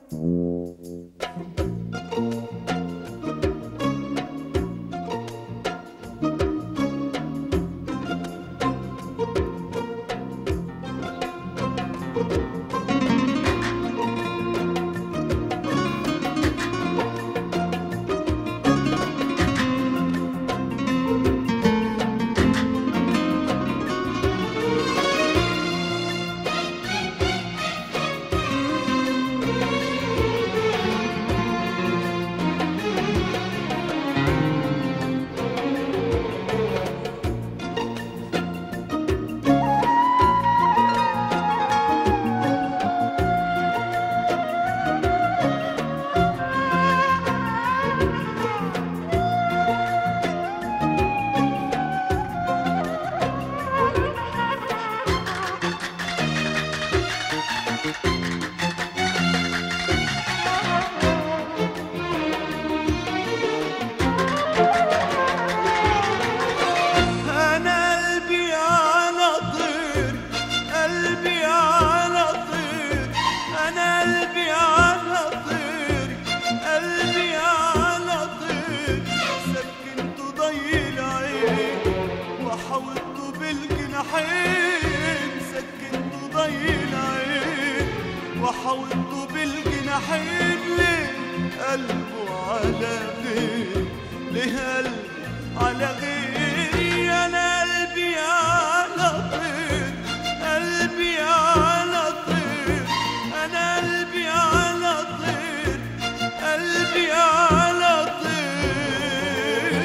أنا قلبي على طير قلبي على طير أنا قلبي على طير قلبي على طير سكنت ضي العين وحاولت بالجناحين سكنت ضي العين وحاولت بالجناحين ليه قلبه على غير ليه قلبه على غيري انا قلبي على طير قلبي على طير انا قلبي على طير قلبي على طير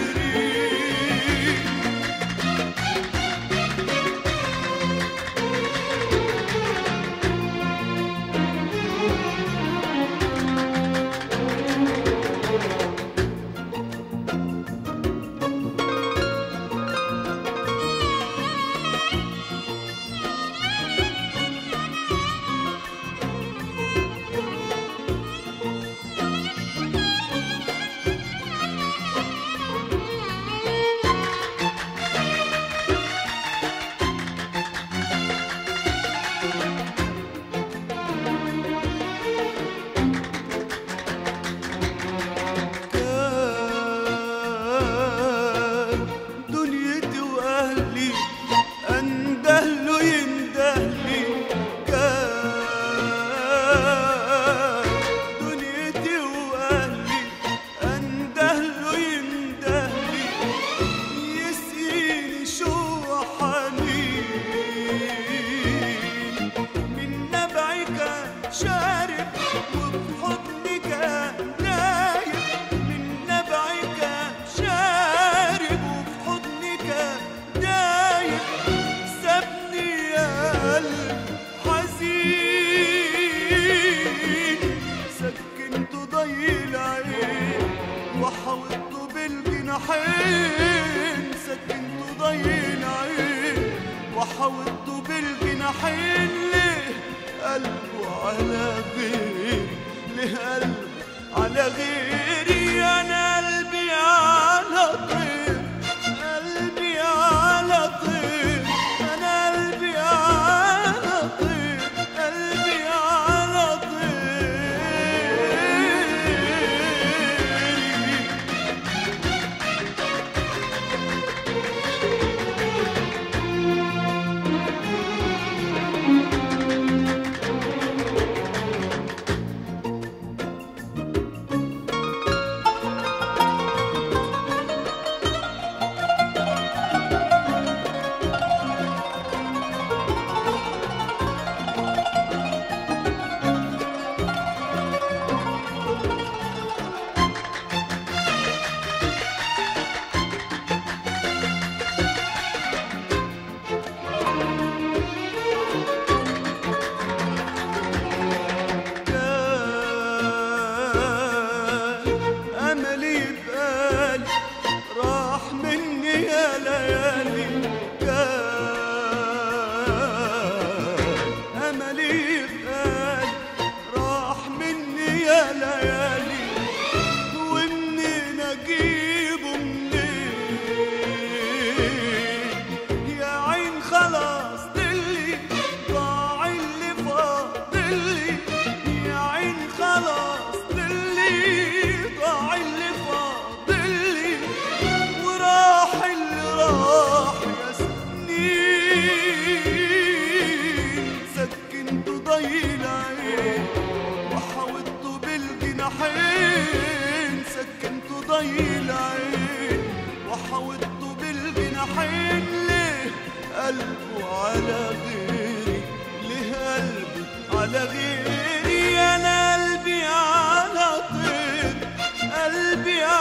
كان دنيتي واهلي اندهله يندهلي كان دنيتي واهلي اندهله يندهلي يسقيني شو حنين من نبعك شارب وبحضنك نايم من نبعك شارب وبحضنك دايم سابني يا قلب حزين سكنت ضي العين وحاولت بالجناحين سكنت ضي العين وحاولت بالجناحين ليه قلبه على غيري ليه قلبه على غيري انا قلبي على طير قلبي على طير انا قلبي على طير قلبي على طير كان أملي بقالي راح مني يا ليالي كان أملي بقالي راح مني يا ليالي ومنين أجيبه منين يا عين خلاص دلي ضاع اللي فاضلي يا عين بالجناحين سكنت ضي العين وحوطته بالجناحين ليه قلبه على غيري ليه قلبي على غيري انا قلبي على طير قلبي